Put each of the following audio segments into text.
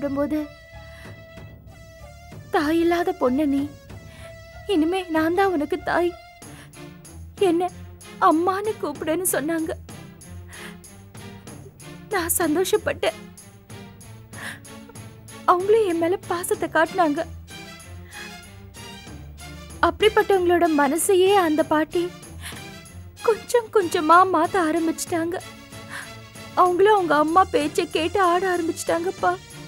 கூப்பிடும்போது தாய் இல்லாத பொண்ணு நீ இனிமே நான் தான் உனக்கு தாய் என்ன அம்மான்னு கூப்பிடுன்னு சொன்னாங்க நான் சந்தோஷப்பட்டேன் அவங்களும் என் மேல பாசத்தை காட்டினாங்க அப்படிப்பட்டவங்களோட மனசையே அந்த பாட்டி கொஞ்சம் கொஞ்சமா மாத்த ஆரம்பிச்சிட்டாங்க அவங்களும் அவங்க அம்மா பேச்சை கேட்டு ஆட ஆரம்பிச்சிட்டாங்கப்பா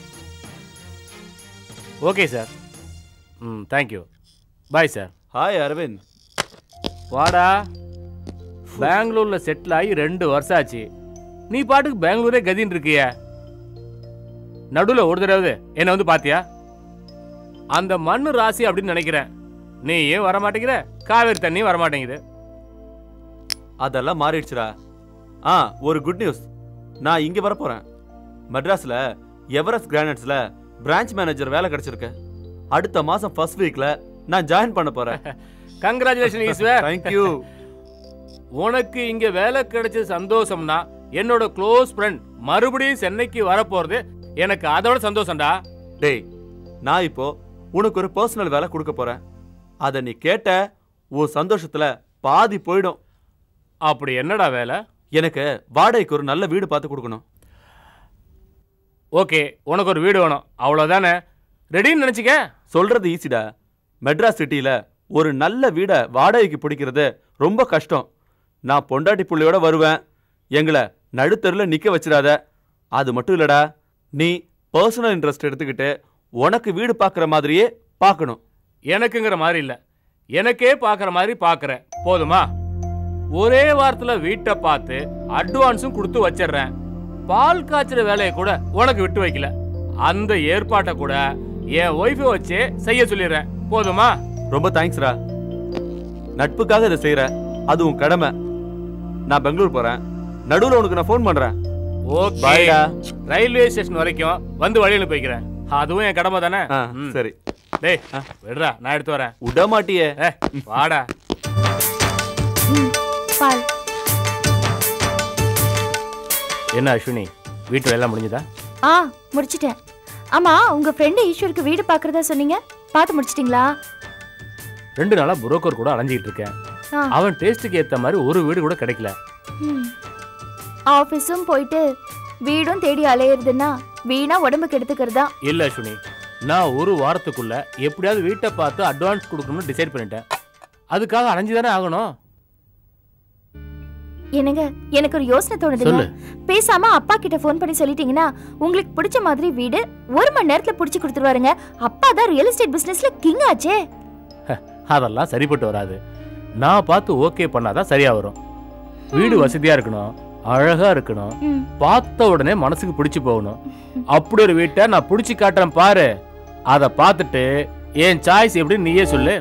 ஓகே சார் ம் thank you bye sir hi Aravind வாடா பெங்களூர்ல செட்டில் ஆகி ரெண்டு வருஷம் ஆச்சு நீ பாட்டுக்கு பெங்களூரே கதின்னு இருக்கிய நடுவில் ஒரு தடவை என்னை வந்து பாத்தியா அந்த மண்ணு ராசி அப்படின்னு நினைக்கிறேன் நீ ஏன் வர மாட்டேங்கிற காவேரி தண்ணி வர மாட்டேங்குது அதெல்லாம் மாறிடுச்சுடா ஆ ஒரு குட் நியூஸ் நான் இங்க வர போறேன் மெட்ராஸ்ல எவரெஸ்ட் கிரானைட்ஸ்ல பிரான்ச் மேனேஜர் வேலை கிடைச்சிருக்கு அடுத்த மாசம் ஃபர்ஸ்ட் வீக்ல நான் ஜாயின் பண்ண போறேன் கங்க்ராச்சுலேஷன் ஈஸ்வர் தேங்க்யூ உனக்கு இங்க வேலை கிடைச்சது சந்தோஷம்னா என்னோட க்ளோஸ் ஃப்ரெண்ட் மறுபடியும் சென்னைக்கு வரப்போறது எனக்கு அதோட சந்தோஷம்டா டேய் நான் இப்போ உனக்கு ஒரு பர்சனல் வேலை கொடுக்க போறேன் அதை நீ கேட்ட உன் சந்தோஷத்துல பாதி போயிடும் அப்படி என்னடா வேலை எனக்கு வாடகைக்கு ஒரு நல்ல வீடு பார்த்து கொடுக்கணும் ஓகே உனக்கு ஒரு வீடு வேணும் அவ்வளோதானே ரெடின்னு நினச்சிக்க சொல்றது ஈஸிடா மெட்ராஸ் சிட்டியில ஒரு நல்ல வீடை வாடகைக்கு பிடிக்கிறது ரொம்ப கஷ்டம் நான் பொண்டாட்டி புள்ளையோட வருவேன் எங்களை நடுத்தருல நிக்க வச்சிடாத அது மட்டும் இல்லடா நீ பர்சனல் இன்ட்ரெஸ்ட் எடுத்துக்கிட்டு உனக்கு வீடு பார்க்குற மாதிரியே பார்க்கணும் எனக்குங்கிற மாதிரி இல்லை எனக்கே பார்க்குற மாதிரி பார்க்குறேன் போதுமா ஒரே வாரத்தில் வீட்டை பார்த்து அட்வான்ஸும் கொடுத்து வச்சிடுறேன் பால் காய்ச்சுற வேலையை கூட உனக்கு விட்டு வைக்கல அந்த ஏற்பாட்டை கூட என் ஒய்ஃபை வச்சே செய்ய சொல்லிடுறேன் போதுமா ரொம்ப தேங்க்ஸ்ரா நட்புக்காக இதை செய்யற அது உன் கடமை நான் பெங்களூர் போறேன் நடுவில் உனக்கு நான் ஃபோன் பண்றேன் ஓகே பாய்டா ரயில்வே ஸ்டேஷன் வரைக்கும் வந்து வழியில் போய்க்கிறேன் அதுவும் என் கடமை தானே ஆ ம். சரி டேய் விடுறா நான் எடுத்து வரேன் விட மாட்டியே ஏ வாடா ம், பால் என்ன அஸ்வினி வீட்டு வேலை முடிஞ்சதா ஆ முடிச்சிட்டேன் ஆமா உங்க ஃப்ரெண்டு ஈஸ்வருக்கு வீடு பார்க்கறதா சொன்னீங்க பார்த்து முடிச்சிட்டீங்களா ரெண்டு நாளா புரோக்கர் கூட அலைஞ்சிட்டு இருக்கேன் ஆ. அவன் டேஸ்ட்டுக்கு ஏத்த மாதிரி ஒரு வீடு கூட கிடைக்கல ம். ஆபீஸும் போயிட்டு வீடும் தேடி அலையிறதுன்னா வீணா உடம்பு கெடுத்துக்கிறதா இல்ல அஸ்வினி நான் ஒரு வாரத்துக்குள்ள எப்படியாவது வீட்டை பார்த்து அட்வான்ஸ் கொடுக்கணும்னு டிசைட் பண்ணிட்டேன் அதுக்காக அலைஞ்சுதானே ஆகணும் என்னங்க எனக்கு ஒரு யோசனை தோணுதுங்க சொல்லு. பேசாம அப்பா கிட்ட ஃபோன் பண்ணி சொல்லிட்டீங்கன்னா உங்களுக்கு பிடிச்ச மாதிரி வீடு ஒரு மணி நேரத்துல பிடிச்சு கொடுத்துருவாருங்க அப்பா தான் ரியல் எஸ்டேட் பிசினஸ்ல கிங் ஆச்சே அதெல்லாம் சரிப்பட்டு வராது நான் பார்த்து ஓகே பண்ணாதான் சரியா வரும் வீடு வசதியா இருக்கணும் அழகா இருக்கணும் ம். பார்த்த உடனே மனசுக்கு பிடிச்சு போகணும் அப்படி ஒரு வீட்டை நான் பிடிச்சி காட்டுறேன் பாரு அதை பார்த்துட்டு என் சாய்ஸ் எப்படி நீயே சொல்லு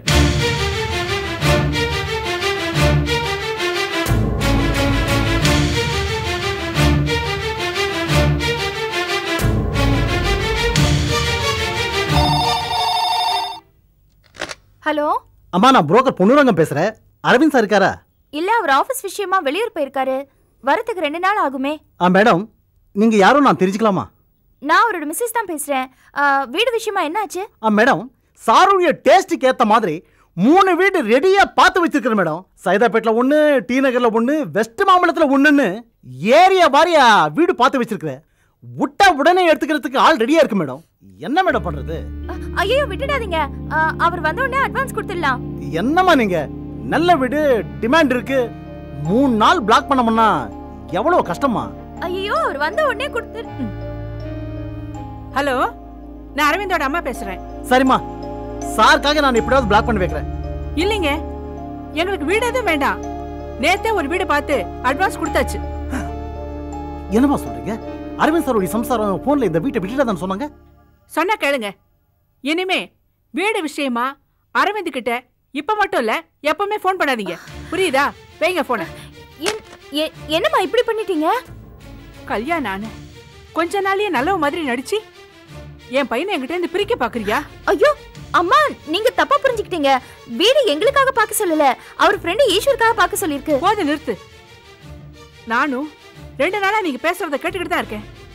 ஹலோ அம்மா நான் புரோக்கர் பொன்னுரங்கம் பேசுறேன் அரவிந்த் சார் இருக்காரா இல்ல அவர் ஆபீஸ் விஷயமா வெளியூர் போயிருக்காரு வரதுக்கு ரெண்டு நாள் ஆகுமே ஆ மேடம் நீங்க யாரும் நான் தெரிஞ்சுக்கலாமா நான் அவரோட மிஸ்ஸஸ் தான் பேசுறேன் ஆ, வீடு விஷயமா என்னாச்சு ஆ மேடம் சாருடைய டேஸ்ட்டுக்கு ஏத்த மாதிரி மூணு வீடு ரெடியா பார்த்து வச்சிருக்கிறேன் மேடம் சைதாப்பேட்ல ஒண்ணு டி நகர்ல ஒண்ணு வெஸ்ட் மாம்பலத்துல ஒண்ணுன்னு ஏரியா வாரியா வீடு பார்த்து வச்சிருக்கிறேன் விட்டா உடனே எடுத்துக்கிறதுக்கு ஆள் ரெடியா இருக்கு மேடம் என்ன மேடம் பண்றது ஐயோ விட்டுடாதீங்க ஆ, அவர் வந்த உடனே அட்வான்ஸ் கொடுத்துடலாம் என்னம்மா நீங்க நல்ல வீடு டிமாண்ட் இருக்கு மூணு நாள் பிளாக் பண்ணோம்னா எவ்வளவு கஷ்டமா ஐயோ அவர் வந்த உடனே கொடுத்து ம். ஹலோ நான் அரவிந்தோட அம்மா பேசுறேன் சரிம்மா சாருக்காக நான் எப்படியாவது பிளாக் பண்ணி வைக்கிறேன் இல்லைங்க எங்களுக்கு வீடு எதுவும் வேண்டாம் நேத்தே ஒரு வீடு பார்த்து அட்வான்ஸ் கொடுத்தாச்சு என்னம்மா சொல்றீங்க அரவிந்த் சாருடைய சம்சாரம் போன்ல இந்த வீட்டை விட்டுட்டாதான் சொன்னாங்க சொன்னா கேளுங்க இனிமே வீடு விஷயமா அரவிந்த் கிட்ட இப்ப மட்டும் இல்ல எப்பவுமே ஃபோன் பண்ணாதீங்க புரியுதா வைங்க போன என்- எ- என்னம்மா இப்படி பண்ணிட்டீங்க கல்யாணம் ஆன கொஞ்ச நாளையே நல்லவ மாதிரி நடிச்சு என் பையனை என்கிட்ட இருந்து பிரிக்க பாக்குறியா ஐயோ அம்மா நீங்க தப்பா புரிஞ்சுக்கிட்டீங்க வீடு எங்களுக்காக பார்க்க சொல்லல அவர் ஃப்ரெண்டு ஈஸ்வருக்காக பார்க்க சொல்லிருக்கு போத நிறுத்து நானும் ரெண்டு நாளா நீங்க பேசுறத கேட்டுக்கிட்டு தான் இருக்கேன்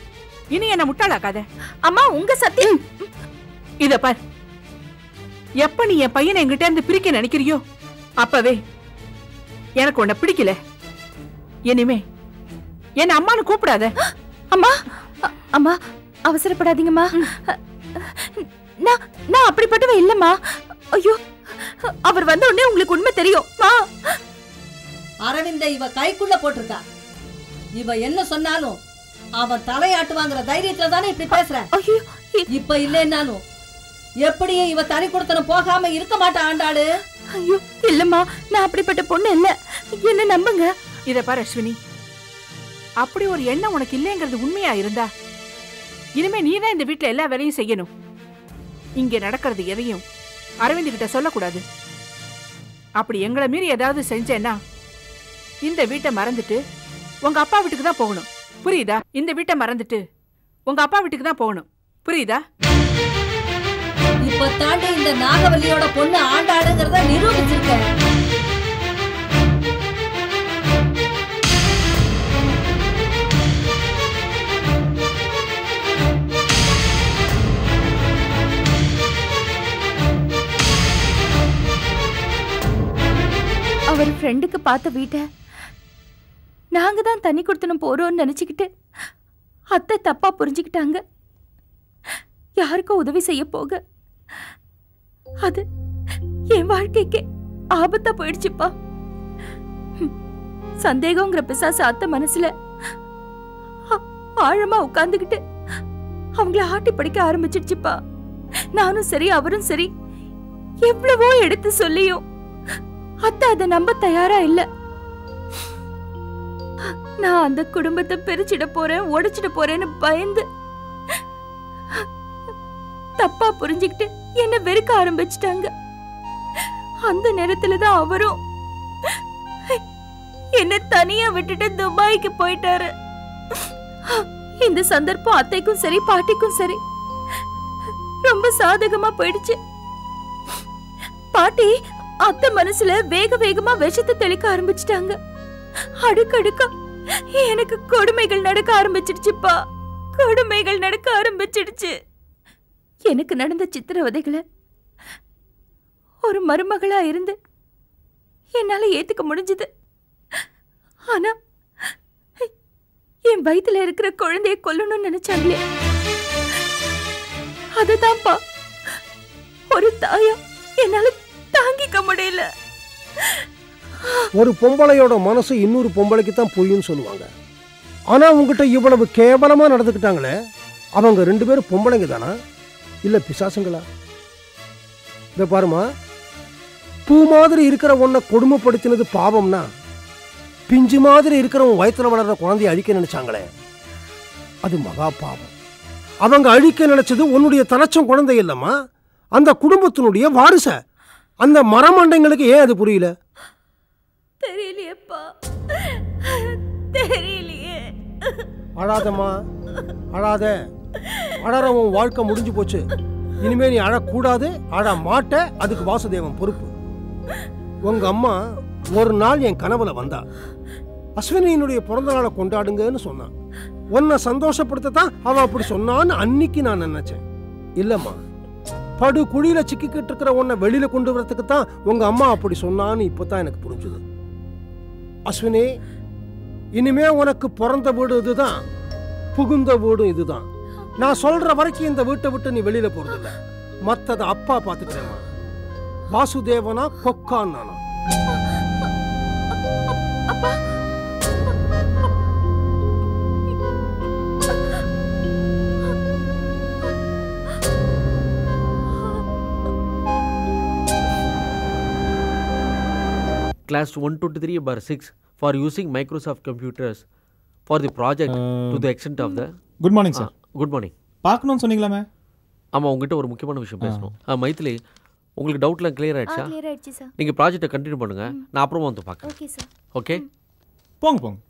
இனி என்ன முட்டாளாக்காத அம்மா உங்க சத்தியம் இத பார் எப்ப நீ என் பையனை என்கிட்ட இருந்து பிரிக்க நினைக்கிறியோ அப்பவே எனக்கு உன்னை பிடிக்கல இனிமே என்ன அம்மான்னு கூப்பிடாத அம்மா அ- அம்மா அவசரப்படாதீங்கம்மா நான் நான் அப்படிப்பட்டவ இல்லம்மா ஐயோ அவர் வந்த உடனே உங்களுக்கு உண்மை தெரியும் மா அரவிந்த இவ கைக்குள்ள போட்டிருக்கா இவ என்ன சொன்னாலும் அவன் தலையாட்டுவாங்கிற தைரியத்துல தானே இப்படி பேசுற ஐயோ இ- இப்ப இல்லைன்னாலும் எப்படியும் இவ தனி கொடுத்தனும் போகாம இருக்க மாட்டா ஆண்டாளு ஐயோ இல்லம்மா நான் அப்படிப்பட்ட பொண்ணு இல்ல என்ன நம்புங்க இத பார் அஸ்வினி அப்படி ஒரு எண்ணம் உனக்கு இல்லைங்கிறது உண்மையா இருந்தா இனிமே நீ தான் இந்த வீட்ல எல்லா வேலையும் செய்யணும் இங்க நடக்கிறது எதையும் அரவிந்த் கிட்ட சொல்லக்கூடாது அப்படி எங்களை மீறி ஏதாவது செஞ்சேன்னா இந்த வீட்டை மறந்துட்டு உங்க அப்பா வீட்டுக்கு தான் போகணும் புரியுதா இந்த வீட்டை மறந்துட்டு உங்க அப்பா வீட்டுக்கு தான் போகணும் புரியுதா இப்ப தாண்டி இந்த நாகவல்லியோட பொண்ணு ஆண்டாளுங்கிறத நிரூபிச்சிருக்க அவர் ஃப்ரெண்டுக்கு பார்த்த வீட்டை நாங்க தான் தண்ணி கொடுத்தனும் போறோம்னு நினைச்சுக்கிட்டு அத்தை தப்பா புரிஞ்சுக்கிட்டாங்க யாருக்கும் உதவி செய்ய போக அது என் வாழ்க்கைக்கே ஆபத்தா போயிடுச்சுப்பா ஹம். சந்தேகங்கிற பிசாசு அத்தை மனசுல ஆ- ஆழமா உட்கார்ந்துகிட்டு அவங்கள ஆட்டி படிக்க ஆரம்பிச்சிடுச்சுப்பா நானும் சரி அவரும் சரி எவ்வளவோ எடுத்து சொல்லியும் அத்தை அதை நம்ப தயாரா இல்ல நான் அந்த குடும்பத்தை பிரிச்சிட போறேன் உடைச்சிட போறேன்னு பயந்து தப்பா புரிஞ்சுக்கிட்டு என்ன வெறுக்க ஆரம்பிச்சிட்டாங்க அந்த நேரத்துல தான் அவரும் என்ன தனியா விட்டுட்டு துபாய்க்கு போயிட்டாரு இந்த சந்தர்ப்பம் அத்தைக்கும் சரி பாட்டிக்கும் சரி ரொம்ப சாதகமா போயிடுச்சு பாட்டி அத்தை மனசுல வேக வேகமா விஷத்தை தெளிக்க ஆரம்பிச்சிட்டாங்க அடுக்கடுக்கா எனக்கு கொடுமைகள் நடக்க ஆரம்பிச்சிடுச்சுப்பா கொடுமைகள் நடக்க ஆரம்பிச்சிடுச்சு எனக்கு நடந்த சித்திரவதைகளை ஒரு மருமகளா இருந்து என்னால ஏத்துக்க முடிஞ்சது ஆனா என் வயித்துல இருக்கிற குழந்தைய கொல்லணும்னு நினைச்சாங்களே அதுதான்ப்பா ஒரு தாயா என்னால தாங்கிக்க முடியல ஒரு பொம்பளையோட மனசு இன்னொரு பொம்பளைக்கு தான் புரியும்னு சொல்லுவாங்க ஆனா உங்ககிட்ட இவ்வளவு கேவலமா நடந்துக்கிட்டாங்களே அவங்க ரெண்டு பேரும் பொம்பளைங்க தானா இல்ல பிசாசுங்களா இத பாருமா பூ மாதிரி இருக்கிற உன்னை கொடுமைப்படுத்தினது பாவம்னா பிஞ்சு மாதிரி இருக்கிற உன் வயித்துல வளர்ற குழந்தைய அழிக்க நினைச்சாங்களே அது மகா பாவம் அவங்க அழிக்க நினைச்சது உன்னுடைய தலைச்சம் குழந்தை இல்லம்மா அந்த குடும்பத்தினுடைய வாரிச அந்த மரமண்டைங்களுக்கு ஏன் அது புரியல தெரியலையேப்பா தெரியலையே அழாதம்மா அழாத அழற உன் வாழ்க்கை முடிஞ்சு போச்சு இனிமே நீ அழக்கூடாது அழ மாட்ட அதுக்கு வாசுதேவன் பொறுப்பு உங்க அம்மா ஒரு நாள் என் கனவுல வந்தா அஸ்வினியினுடைய பிறந்த நாளை கொண்டாடுங்கன்னு சொன்னான் உன்னை சந்தோஷப்படுத்தத்தான் அவன் அப்படி சொன்னான்னு அன்னைக்கு நான் நினைச்சேன் இல்லம்மா படு குழியில சிக்கிக்கிட்டு இருக்கிற உன்னை வெளியில கொண்டு வரதுக்கு தான் உங்க அம்மா அப்படி சொன்னான்னு இப்பதான் எனக்கு புரிஞ்சுது அஸ்வினி இனிமே உனக்கு பிறந்த வீடு இதுதான் புகுந்த வீடும் இதுதான் நான் சொல்ற வரைக்கும் இந்த வீட்டை விட்டு நீ வெளியில போறதில்ல மத்தத அப்பா பாத்துக்கிறேம்மா வாசுதேவனா கொக்கான் நானா அப்பா class 123 bar 6 for using Microsoft computers for the project to the extent of the good morning sir good morning பார்க்கணும்னு சொன்னீங்களாமே ஆமாம் உங்ககிட்ட ஒரு முக்கியமான விஷயம் பேசணும் ஆ மைத்திலி உங்களுக்கு டவுட்லாம் கிளியர் ஆயிடுச்சா கிளியர் ஆயிடுச்சு சார் நீங்கள் ப்ராஜெக்டை கண்டினியூ பண்ணுங்க நான் அப்புறமா வந்து பார்க்குறேன் ஓகே சார் ஓகே போங்க போங்க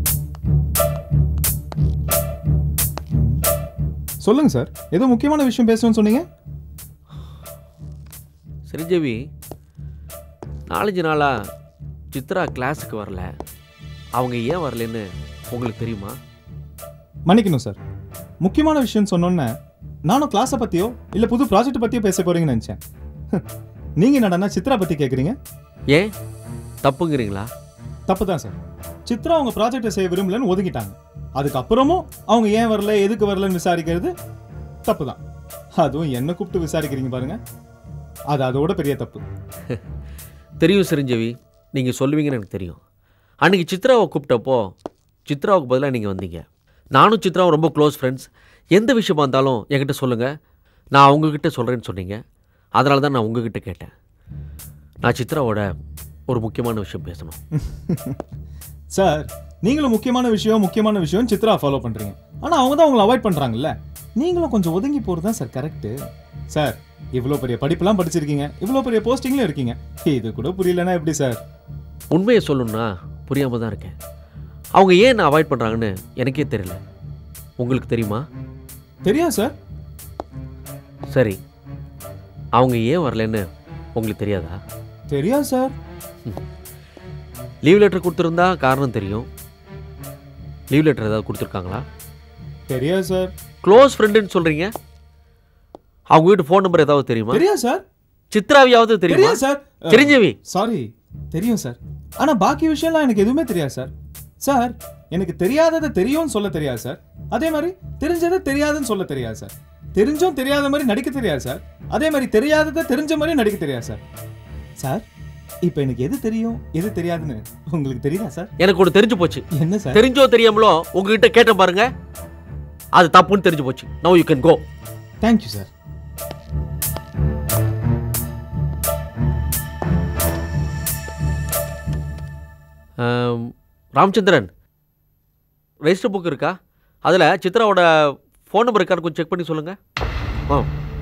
சொல்லுங்க சார் ஏதோ முக்கியமான விஷயம் பேசணும்னு சொன்னீங்க சிரஞ்சீவி நாலஞ்சு நாளாக சித்ரா கிளாஸுக்கு வரல அவங்க ஏன் வரலன்னு உங்களுக்கு தெரியுமா மன்னிக்கணும் சார் முக்கியமான விஷயம் சொன்னோன்னே நானும் கிளாஸை பற்றியோ இல்லை புது ப்ராஜெக்ட் பற்றியோ பேச போறீங்கன்னு நினச்சேன் நீங்கள் என்னடா சித்ரா பற்றி கேட்குறீங்க ஏன் தப்புங்கிறீங்களா தப்பு தான் சார் சித்ரா அவங்க ப்ராஜெக்டை செய்ய விரும்பலன்னு ஒதுங்கிட்டாங்க அதுக்கப்புறமும் அவங்க ஏன் வரல எதுக்கு வரலன்னு விசாரிக்கிறது தப்பு தான் அதுவும் என்ன கூப்பிட்டு விசாரிக்கிறீங்க பாருங்க அது அதோட பெரிய தப்பு தெரியும் சிரஞ்சீவி நீங்கள் சொல்லுவீங்கன்னு எனக்கு தெரியும் அன்றைக்கி சித்ராவை கூப்பிட்டப்போ சித்ராவுக்கு பதிலாக நீங்கள் வந்தீங்க நானும் சித்ராவும் ரொம்ப க்ளோஸ் ஃப்ரெண்ட்ஸ் எந்த விஷயமா இருந்தாலும் என்கிட்ட சொல்லுங்கள் நான் அவங்கக்கிட்ட சொல்கிறேன்னு சொன்னீங்க அதனால தான் நான் உங்ககிட்ட கேட்டேன் நான் சித்ராவோட ஒரு முக்கியமான விஷயம் பேசணும் சார் நீங்களும் முக்கியமான விஷயம் முக்கியமான விஷயம் சித்ரா ஃபாலோ பண்றீங்க ஆனா அவங்க தான் உங்களை அவாய்ட் பண்றாங்கல்ல நீங்களும் கொஞ்சம் ஒதுங்கி போறது தான் சார் கரெக்ட் சார் இவ்வளோ பெரிய படிப்பெல்லாம் படிச்சிருக்கீங்க இவ்வளோ பெரிய போஸ்டிங்ல இருக்கீங்க இது கூட புரியலன்னா எப்படி சார் உண்மையை சொல்லணும்னா புரியாமல் தான் இருக்கேன் அவங்க ஏன் நான் அவாய்ட் பண்ணுறாங்கன்னு எனக்கே தெரியல உங்களுக்கு தெரியுமா தெரியும் சார் சரி அவங்க ஏன் வரலன்னு உங்களுக்கு தெரியாதா தெரியும் சார் லீவ் லெட்டர் கொடுத்துருந்தா காரணம் தெரியும் லீவ் லெட்டர் ஏதாவது கொடுத்துருக்காங்களா தெரியும் சார் க்ளோஸ் ஃப்ரெண்டுன்னு சொல்கிறீங்க அவங்க வீட்டு ஃபோன் நம்பர் ஏதாவது தெரியுமா தெரியும் சார் சித்ராவியாவது தெரியுமா தெரியும் சார் சிரஞ்சீவி சாரி தெரியும் சார் ஆனா பாக்கி விஷயம்லாம் எனக்கு எதுவுமே தெரியாது சார் சார் எனக்கு தெரியாததை தெரியும்னு சொல்ல தெரியாது சார் அதே மாதிரி தெரிஞ்சதை தெரியாதுன்னு சொல்ல தெரியாது சார் தெரிஞ்சும் தெரியாத மாதிரி நடிக்க தெரியாது சார் அதே மாதிரி தெரியாததை தெரிஞ்ச மாதிரி நடிக்க தெரியாது சார் சார் இப்போ எனக்கு எது தெரியும் எது தெரியாதுன்னு உங்களுக்கு தெரியுதா சார் எனக்கு ஒன்று தெரிஞ்சு போச்சு என்ன சார் தெரிஞ்சோ தெரியாமலோ உங்ககிட்ட கேட்ட பாருங்க அது தப்புன்னு தெரிஞ்சு போச்சு no you can go thank you sir Ramachandran register book இருக்கா அதில் சித்ராவோட ஃபோன் நம்பர் இருக்கான்னு கொஞ்சம் செக் பண்ணி சொல்லுங்கள் ஆ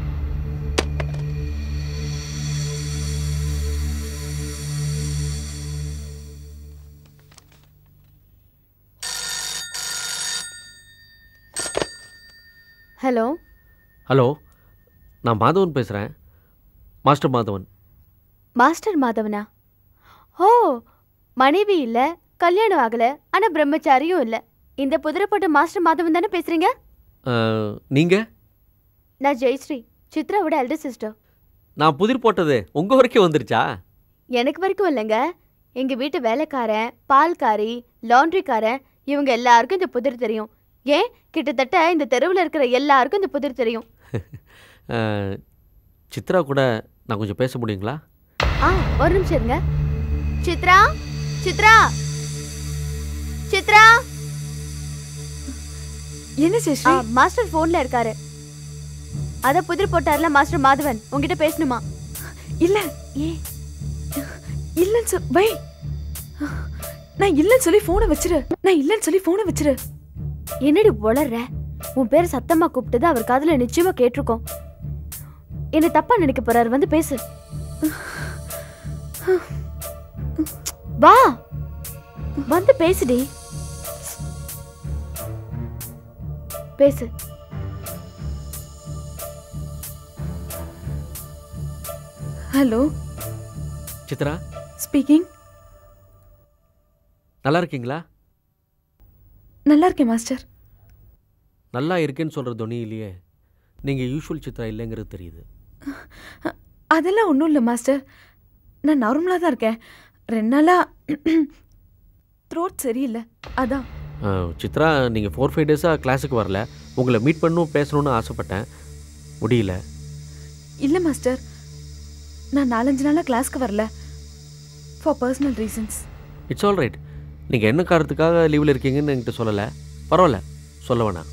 ஹலோ ஹலோ நான் மாதவன் பேசுகிறேன் மாஸ்டர் மாதவன் மாஸ்டர் மாதவனா ஓ மனைவி இல்ல கல்யாணம் ஆகல ஆனா பிரம்மச்சாரியும் இல்ல இந்த புதிரப்பட்ட மாஸ்டர் மாதவன் தானே பேசுறீங்க நீங்கள் நான் ஜெயஸ்ரீ சித்ராவோட எல்டர் சிஸ்டர் நான் புதிர் போட்டது உங்கள் வரைக்கும் வந்துருச்சா எனக்கு வரைக்கும் இல்லைங்க எங்க வீட்டு வேலைக்காரன் பால்காரி லாண்ட்ரிக்காரன் இவங்க எல்லாருக்கும் இந்த புதிர் தெரியும் ஏன் கிட்டத்தட்ட இந்த தெருவில் இருக்கிற எல்லாருக்கும் இந்த புதிர் தெரியும் அஹ், சித்ரா கூட நான் கொஞ்சம் பேச முடியுங்களா ஆ ஒரு நிமிஷம் இருங்க சித்ரா சித்ரா சித்ரா என்ன ஆ, மாஸ்டர் போன்ல இருக்காரு அத புதிர் போட்டார்ல மாஸ்டர் மாதவன் உங்ககிட்ட பேசணுமா இல்ல ஏ இல்லன்னு சொல் வை நான் இல்லன்னு சொல்லி போனை வச்சிரு நான் இல்லன்னு சொல்லி போனை வச்சிரு என்னடி உளர்ற உன் பேரை சத்தமா கூப்பிட்டது அவர் காதுல நிச்சயமா கேட்டிருக்கோம் என்ன தப்பா நினைக்க போறாரு வந்து பேசு வா வந்து பேசுடி பேசு ஹலோ சித்ரா ஸ்பீக்கிங் நல்லா இருக்கீங்களா நல்லா இருக்கேன் மாஸ்டர் நல்லா இருக்கேன்னு சொல்கிற துணியிலேயே நீங்கள் யூஷுவல் சித்ரா இல்லைங்கிறது தெரியுது அதெல்லாம் ஒன்றும் இல்லை மாஸ்டர் நான் நார்மலாக தான் இருக்கேன் ரெண்டு நாளாக த்ரோட் சரியில்லை அதான் அஹ், சித்ரா நீங்கள் ஃபோர் ஃபைவ் டேஸாக கிளாஸுக்கு வரல உங்களை மீட் பண்ணணும் பேசணும்னு ஆசைப்பட்டேன் முடியல இல்லை மாஸ்டர் நான் நாலஞ்சு நாளாக கிளாஸ்க்கு வரல for personal reasons it's all right நீங்கள் என்ன காரணத்துக்காக லீவில் இருக்கீங்கன்னு என்கிட்ட சொல்லலை பரவாயில்ல சொல்ல வேணாம்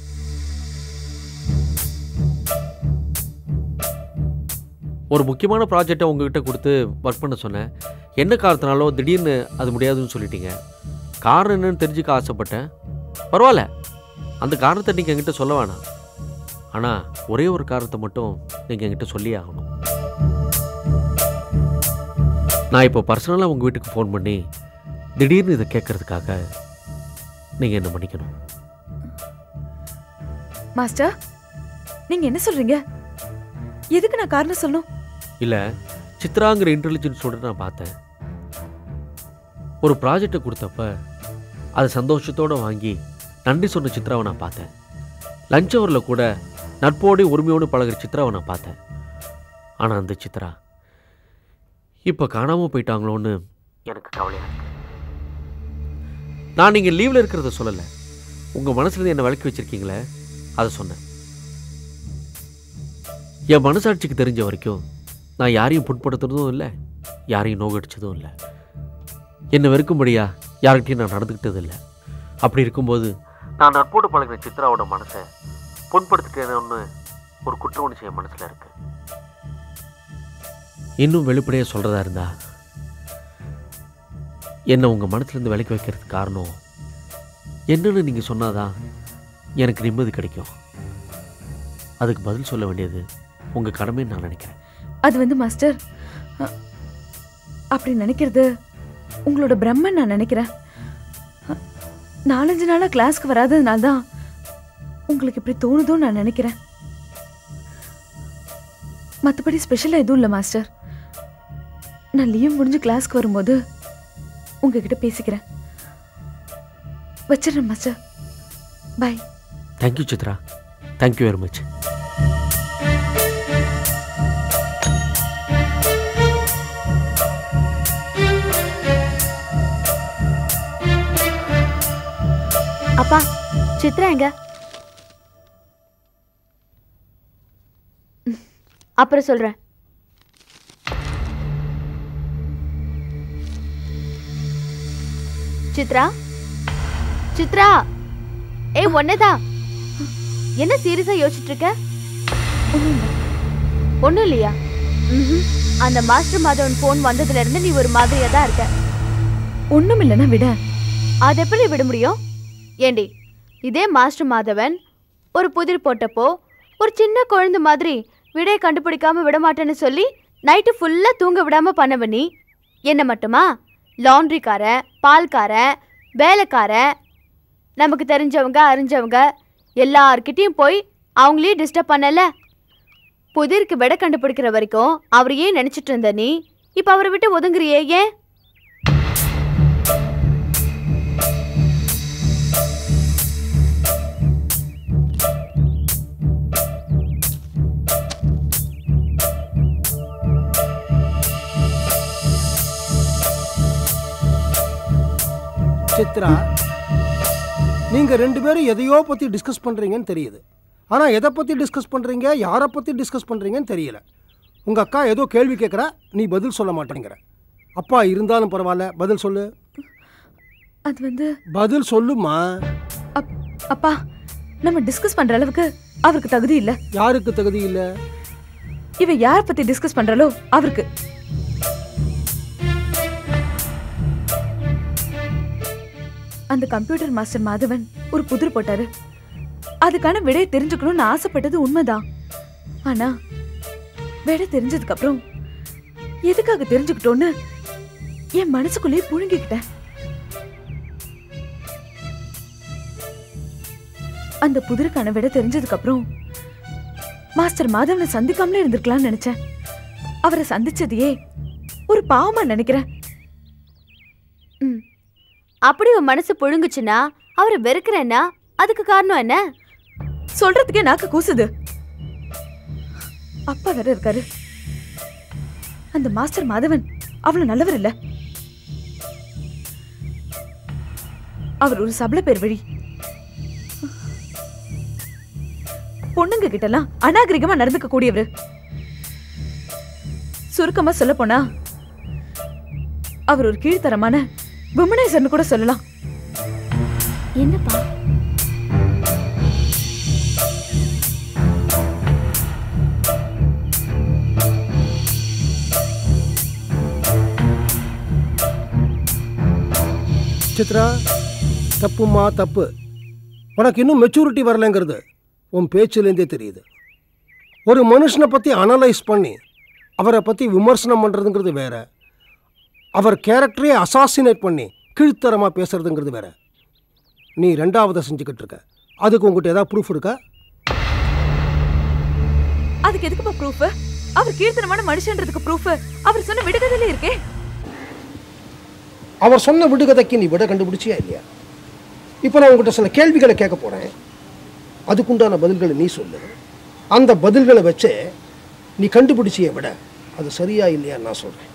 ஒரு முக்கியமான ப்ராஜெக்டை உங்ககிட்ட கொடுத்து ஒர்க் பண்ண சொன்னேன் என்ன காரணத்தினாலோ திடீர்னு அது முடியாதுன்னு சொல்லிட்டீங்க காரணம் என்னன்னு தெரிஞ்சுக்க ஆசைப்பட்டேன் பரவாயில்ல அந்த காரணத்தை நீங்கள் என்கிட்ட சொல்ல வேணாம் ஆனால் ஒரே ஒரு காரணத்தை மட்டும் நீங்கள் என்கிட்ட சொல்லியே ஆகணும் நான் இப்போ பர்சனலாக உங்கள் வீட்டுக்கு ஃபோன் பண்ணி திடீர்னு இதை கேட்கறதுக்காக நீங்கள் என்ன மன்னிக்கணும் மாஸ்டர் நீங்கள் என்ன சொல்கிறீங்க எதுக்கு நான் காரணம் சொல்லணும் இல்லை சித்ராங்கிற இன்டெலிஜென்ஸ் ஸ்டூடெண்ட் நான் பார்த்தேன் ஒரு ப்ராஜெக்டை கொடுத்தப்ப அதை சந்தோஷத்தோடு வாங்கி நன்றி சொன்ன சித்ராவை நான் பார்த்தேன் லஞ்ச் ஹவரில் கூட நட்போடு உரிமையோடு பழகுற சித்ராவை நான் பார்த்தேன் ஆனால் அந்த சித்ரா இப்போ காணாமல் போயிட்டாங்களோன்னு எனக்கு கவலையாக இருக்கு நான் நீங்கள் லீவில் இருக்கிறத சொல்லலை உங்கள் மனசுல என்னை விளக்கி வச்சிருக்கீங்களே அதை சொன்னேன் என் மனசாட்சிக்கு தெரிஞ்ச வரைக்கும் நான் யாரையும் புண்படுத்துறதும் இல்லை யாரையும் நோகடிச்சதும் இல்லை என்னை வெறுக்கும்படியா யார்கிட்டையும் நான் நடந்துக்கிட்டது இல்லை அப்படி இருக்கும்போது நான் நட்போடு பழகின சித்ராவோட மனசை புண்படுத்திட்டேன்னு ஒரு குற்ற உணர்ச்சி என் மனசில் இருக்கு இன்னும் வெளிப்படையாக சொல்கிறதா இருந்தா என்னை உங்கள் மனசுலேருந்து விலக்கி வைக்கிறதுக்கு காரணம் என்னன்னு நீங்கள் சொன்னாதான் எனக்கு நிம்மதி கிடைக்கும் அதுக்கு பதில் சொல்ல வேண்டியது உங்கள் கடமைன்னு நான் நினைக்கிறேன் அது வந்து மாஸ்டர் அ, அப்படி நினைக்கிறது உங்களோட பிரம்மன் நான் நினைக்கிறேன் அ, நாலஞ்சு நாளாக கிளாஸ்க்கு வராததுனால தான் உங்களுக்கு இப்படி தோணுதோன்னு நான் நினைக்கிறேன் மற்றபடி ஸ்பெஷலாக எதுவும் இல்லை மாஸ்டர் நான் லீவ் முடிஞ்சு கிளாஸ்க்கு வரும்போது உங்ககிட்ட பேசிக்கிறேன் வச்சிடுறேன் master bye thank you Chitra thank you very much அப்பா சித்ரா எங்க ம், அப்புறம் சொல்றேன் சித்ரா சித்ரா ஏய் ஒன்னதான் என்ன சீரியஸா யோசிச்சுட்டு இருக்க ஒண்ணும் இல்லையா ம்ஹும். அந்த மாஸ்டர் மாதவன் போன் வந்ததுல இருந்து நீ ஒரு மாதிரியா தான் இருக்க ஒன்றும் இல்லைன்னா விட அது எப்படி விட முடியும் ஏண்டி இதே மாஸ்டர் மாதவன் ஒரு புதிர் போட்டப்போ ஒரு சின்ன குழந்தை மாதிரி விடையை கண்டுபிடிக்காம விட மாட்டேன்னு சொல்லி நைட்டு ஃபுல்லாக தூங்க விடாம பண்ணவ நீ என்ன மட்டுமா லாண்ட்ரிக்காரன் பால்காரன் வேலைக்காரன் நமக்கு தெரிஞ்சவங்க அறிஞ்சவங்க எல்லார்கிட்டயும் போய் அவங்களையும் டிஸ்டர்ப் பண்ணல புதிருக்கு விடை கண்டுபிடிக்கிற வரைக்கும் அவர் ஏன் நினைச்சிட்டு இருந்த நீ இப்போ அவரை விட்டு ஒதுங்குறியே ஏன் சித்ரா நீங்க ரெண்டு பேரும் எதையோ பத்தி டிஸ்கஸ் பண்றீங்கன்னு தெரியுது ஆனா எதை பத்தி டிஸ்கஸ் பண்றீங்க யாரை பத்தி டிஸ்கஸ் பண்றீங்கன்னு தெரியல உங்க அக்கா ஏதோ கேள்வி கேட்குறா நீ பதில் சொல்ல மாட்டேங்கிற அப்பா இருந்தாலும் பரவாயில்ல பதில் சொல்லு அது வந்து பதில் சொல்லுமா அப் அப்பா நம்ம டிஸ்கஸ் பண்ற அளவுக்கு அவருக்கு தகுதி இல்ல யாருக்கு தகுதி இல்ல இவ யார பத்தி டிஸ்கஸ் பண்றாலோ அவருக்கு அந்த கம்ப்யூட்டர் மாஸ்டர் மாதவன் ஒரு புதிர் போட்டாரு அதுக்கான விடையை தெரிஞ்சுக்கணும்னு ஆசைப்பட்டது உண்மைதான் ஆனா விடை தெரிஞ்சதுக்கு அப்புறம் எதுக்காக தெரிஞ்சுக்கிட்டோன்னு என் மனசுக்குள்ளேயே புழுங்கிக்கிட்டேன் அந்த புதிருக்கான விடை தெரிஞ்சதுக்கு அப்புறம் மாஸ்டர் மாதவனை சந்திக்காமலே இருந்திருக்கலாம்னு நினைச்சேன் அவரை சந்திச்சதையே ஒரு பாவமா நினைக்கிறேன் ம் அப்படி உன் மனசு புழுங்குச்சுன்னா அவரை வெறுக்கிறேன்னா அதுக்கு காரணம் என்ன சொல்றதுக்கே நாக்கு கூசுது அப்பா வேற இருக்காரு அந்த மாஸ்டர் மாதவன் அவ்வளவு நல்லவர் இல்ல அவர் ஒரு சபல பேர் வழி பொண்ணுங்க கிட்டலாம் அநாகரிகமா நடந்துக்க கூடியவர் சுருக்கமா சொல்ல போனா அவர் ஒரு கீழ்த்தரமான விமனேசர்னு கூட சொல்லலாம் என்னப்பா சித்ரா தப்புமா தப்பு உனக்கு இன்னும் மெச்சூரிட்டி வரலைங்கிறது உன் பேச்சுலேருந்தே தெரியுது ஒரு மனுஷனை பற்றி அனலைஸ் பண்ணி அவரை பற்றி விமர்சனம் பண்ணுறதுங்கிறது வேற அவர் கேரக்டரையே அசாசினேட் பண்ணி கீழ்த்தரமாக பேசுறதுங்கிறது வேற நீ ரெண்டாவதை செஞ்சுக்கிட்டு இருக்க அதுக்கு உங்ககிட்ட ஏதாவது ப்ரூஃப் இருக்கா அதுக்கு எதுக்குப்பா ப்ரூஃப் அவர் கீர்த்தனமான மனுஷன்றதுக்கு ப்ரூஃப் அவர் சொன்ன விடுகதையில இருக்கே அவர் சொன்ன விடுகதைக்கு நீ விட கண்டுபிடிச்சியா இல்லையா இப்போ நான் உங்ககிட்ட சில கேள்விகளை கேட்க போகிறேன் அதுக்குண்டான பதில்களை நீ சொல்லு அந்த பதில்களை வச்சே நீ கண்டுபிடிச்சிய விட அது சரியா இல்லையா நான் சொல்கிறேன்